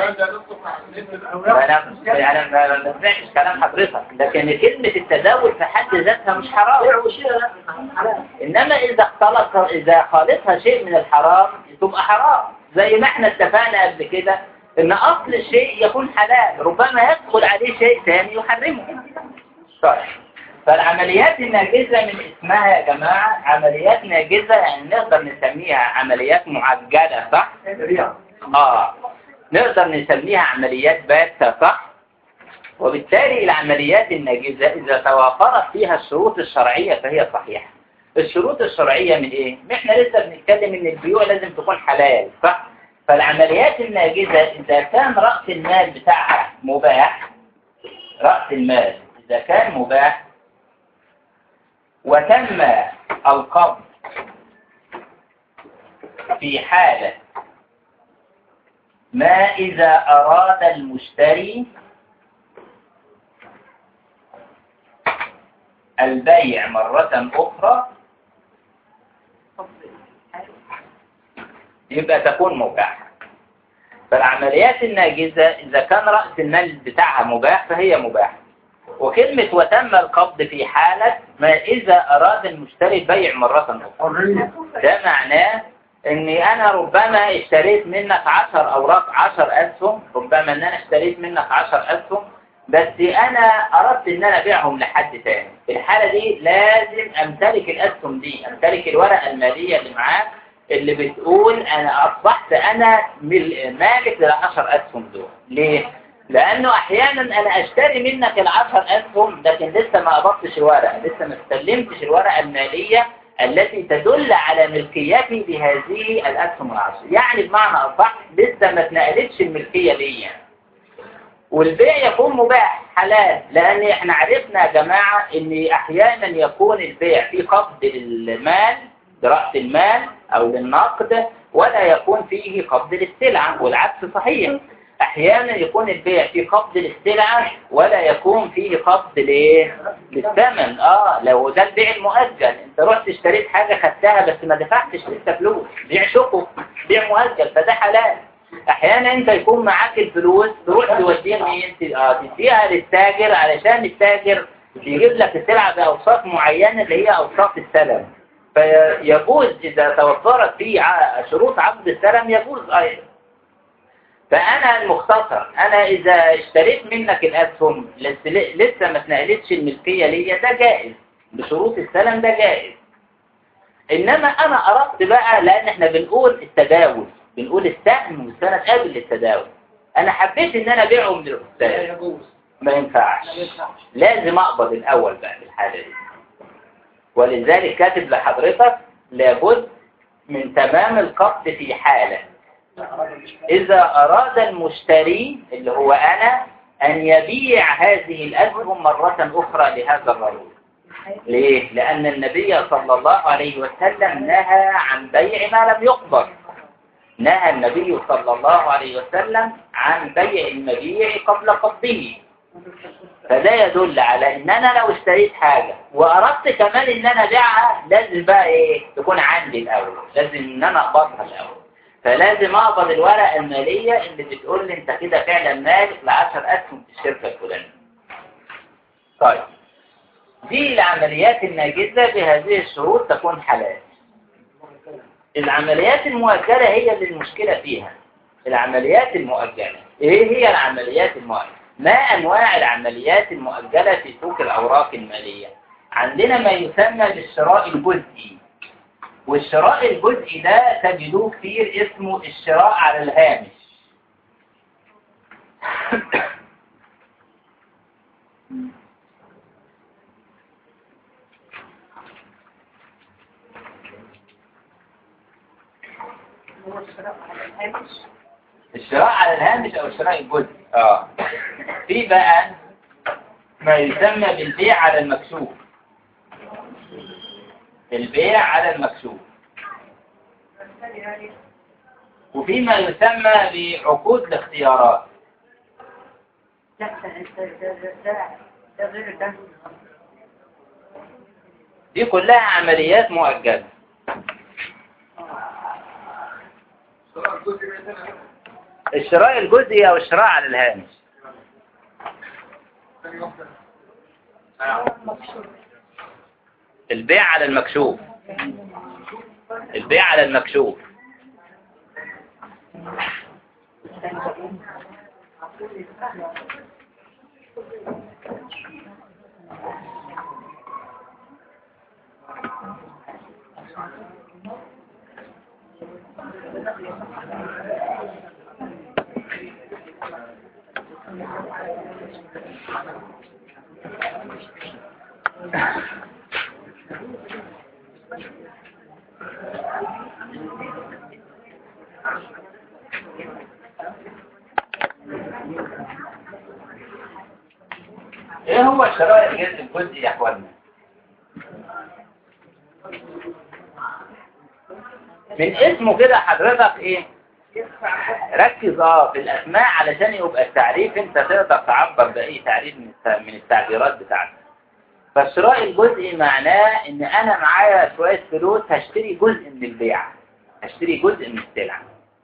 أنا أنا ما ما سمعتش كلام حضرتك لكن كلمة التداول في حد ذاتها مش حرام إنما إذا اختلط إذا خالطها شيء من الحرام تبقى حرام زي ما احنا اتفقنا قبل كده إن أصل الشيء يكون حلال ربما يدخل عليه شيء ثاني يحرمه طيب فالعمليات الناجزة من اسمها يا جماعة عمليات ناجزة يعني نقدر نسميها عمليات معجلة صح؟ اه نقدر نسميها عمليات باتة صح وبالتالي العمليات الناجزة إذا توافرت فيها الشروط الشرعية فهي صحيحة الشروط الشرعية من إيه؟ إحنا لسه بنتكلم إن البيوع لازم تكون حلال صح؟ فالعمليات الناجزة إذا كان رأس المال بتاعها مباح رأس المال إذا كان مباح وتم القبض في حالة ما إذا أراد المشتري البيع مرة أخرى يبقى تكون مباحة فالعمليات الناجزة إذا كان رأس المال بتاعها مباح فهي مباحة وكلمة وتم القبض في حالة ما إذا أراد المشتري البيع مرة أخرى حرية ده معناه اني انا ربما اشتريت منك عشر اوراق عشر اسهم ربما ان انا اشتريت منك عشر اسهم بس انا اردت ان انا ابيعهم لحد تاني في الحالة دي لازم امتلك الاسهم دي امتلك الورقة المالية اللي معاك اللي بتقول انا اصبحت انا مل- مالك للعشر اسهم دول ليه؟ لانه احيانا انا اشتري منك العشر اسهم لكن لسه ما قبضتش الورقة لسه ما استلمتش الورقة المالية التي تدل على ملكيتي لهذه الأسهم العشر يعني بمعنى أصح لسه ما اتنقلتش الملكية ليا والبيع يكون مباح حلال لأن احنا عرفنا يا جماعة ان أحيانا يكون البيع في قبض للمال برأس المال أو للنقد ولا يكون فيه قبض للسلعة والعكس صحيح أحيانا يكون البيع في قبض للسلعة ولا يكون فيه قبض ليه؟ للثمن اه لو ده البيع المؤجل انت رحت اشتريت حاجة خدتها بس ما دفعتش لسه فلوس بيع شكو بيع مؤجل فده حلال احيانا انت يكون معاك الفلوس تروح توديها مين ت- اه تديها للتاجر علشان التاجر يجيب لك السلعة بأوصاف معينة اللي هي أوصاف السلم فيجوز إذا توفرت فيه ع- شروط عقد السلم يجوز أيضا فأنا المختصر أنا إذا اشتريت منك الأسهم لس- لسه ما اتنقلتش الملكية ليا ده جائز بشروط السلم ده جائز إنما أنا أردت بقى لأن إحنا بنقول التداول بنقول السهم والسنة قبل التداول أنا حبيت إن أنا أبيعهم للأستاذ يجوز ما ينفعش لازم أقبض الأول بقى في الحالة دي ولذلك كاتب لحضرتك لابد من تمام القبض في حالة إذا أراد المشتري اللي هو أنا أن يبيع هذه الأسهم مرة أخرى لهذا الرجل ليه؟ لأن النبي صلى الله عليه وسلم نهى عن بيع ما لم يقبض نهى النبي صلى الله عليه وسلم عن بيع المبيع قبل قبضه فده يدل على ان انا لو اشتريت حاجة واردت كمان ان انا ابيعها لازم بقى ايه تكون عندي الاول لازم ان انا اقبضها الاول فلازم اقبض الورقة المالية اللي بتقول لي انت كده فعلا مالك لعشر اسهم في الشركة الفلانية طيب دي العمليات الناجزة بهذه الشروط تكون حلال العمليات المؤجلة هي اللي المشكلة فيها العمليات المؤجلة ايه هي العمليات المؤجلة ما انواع العمليات المؤجلة في سوق الاوراق المالية عندنا ما يسمى بالشراء الجزئي والشراء الجزئي ده تجدوه كتير اسمه الشراء على الهامش هو الشراء على الهامش الشراء على الهامش او الشراء الجزئي اه في بقى ما يسمى بالبيع على المكشوف البيع على المكشوف وفي ما يسمى بعقود الاختيارات لا ده ده ده ده ده غير ده دي كلها عمليات مؤجلة الشراء الجزئي او الشراء على الهامش البيع على المكشوف البيع على المكشوف ايه هو شرائع الجنس الجزئي يا اخوانا من اسمه كده حضرتك ايه ركز اه في الاسماء علشان يبقى التعريف انت تقدر تعبر باي تعريف من الت- من التعبيرات بتاعتك فالشراء الجزئي معناه ان انا معايا شوية فلوس هشتري جزء من البيع هشتري جزء من السلعة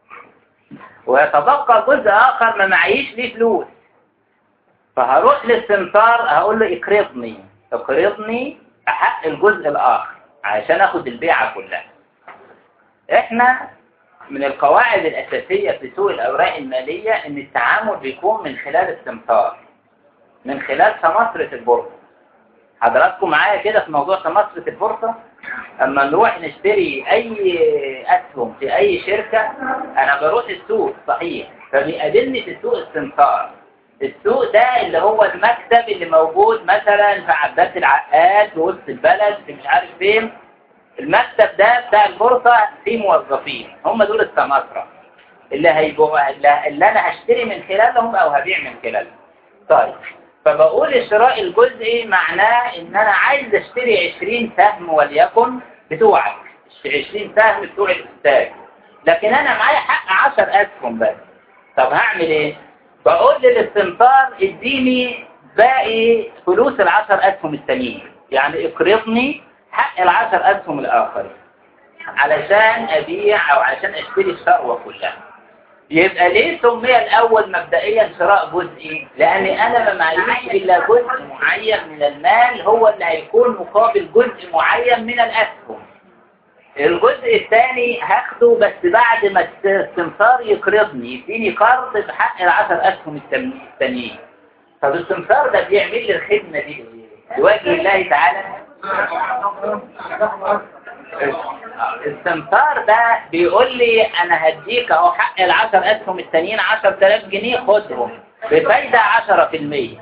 ويتبقى جزء اخر ما معيش ليه فلوس فهروح للسمسار هقول له اقرضني اقرضني احق الجزء الاخر عشان اخد البيعة كلها احنا من القواعد الاساسية في سوق الاوراق المالية ان التعامل بيكون من خلال السمسار من خلال سمسرة البورصة حضراتكم معايا كده في موضوع سمسرة البورصة اما نروح نشتري اي اسهم في اي شركة انا بروح السوق صحيح فبيقابلني في السوق السمسار السوق ده اللي هو المكتب اللي موجود مثلا في عباس العقاد في وسط البلد في مش عارف فين المكتب ده بتاع البورصة فيه موظفين هم دول السماسرة اللي هيبقوا اللي اللي انا هشتري من خلالهم او هبيع من خلالهم طيب فبقول الشراء الجزئي معناه ان انا عايز اشتري 20 سهم وليكن بتوعك 20 سهم بتوع الاستاذ لكن انا معايا حق 10 اسهم بس طب هعمل ايه بقول للاستمطار اديني باقي فلوس العشر اسهم التانيين يعني اقرضني حق العشر اسهم الاخرين علشان ابيع او علشان اشتري الثروه كلها يبقى ليه سمي الاول مبدئيا شراء جزئي لان انا ما معيش الا جزء معين من المال هو اللي هيكون مقابل جزء معين من الاسهم الجزء الثاني هاخده بس بعد ما السمسار يقرضني يديني قرض بحق العشر اسهم التم- التانيين طب السمسار ده بيعمل لي الخدمه دي لوجه الله تعالى السمسار ده بيقول لي انا هديك اهو حق العشر اسهم التانيين 10000 جنيه خدهم بفايدة 10%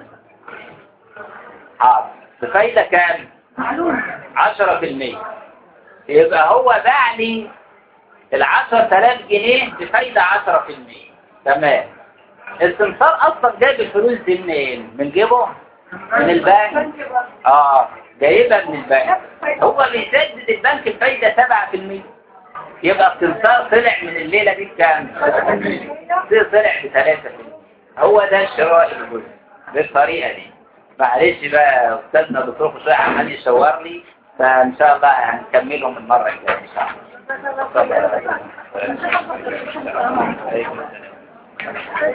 حاضر بفايدة كام 10% يبقى هو باع لي ال 10000 جنيه بفايدة 10% تمام السمسار اصلا جايب الفلوس دي منين من جيبه من البنك اه جايبها من البنك هو بيسدد البنك بفايدة 7% يبقى السمسار طلع من الليلة دي بكام؟ طلع ب 3% هو ده الشراء الجزء بالطريقة دي معلش بقى استاذنا دكتور خشوع عمال يشاور لي فان شاء الله هنكملهم المرة الجاية ان شاء الله اتفضل يا فندم. عليكم السلام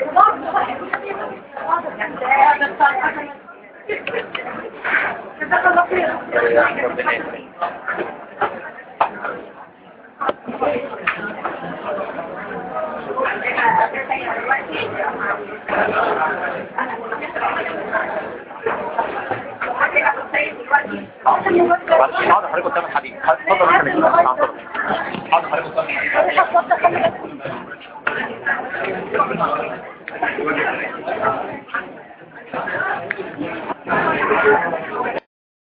ربنا يكرمك. حاضر حضرتك قدام الحبيب اتفضل انت نجيب حاضر حاضر حضرتك قدام الحبيب Thank you.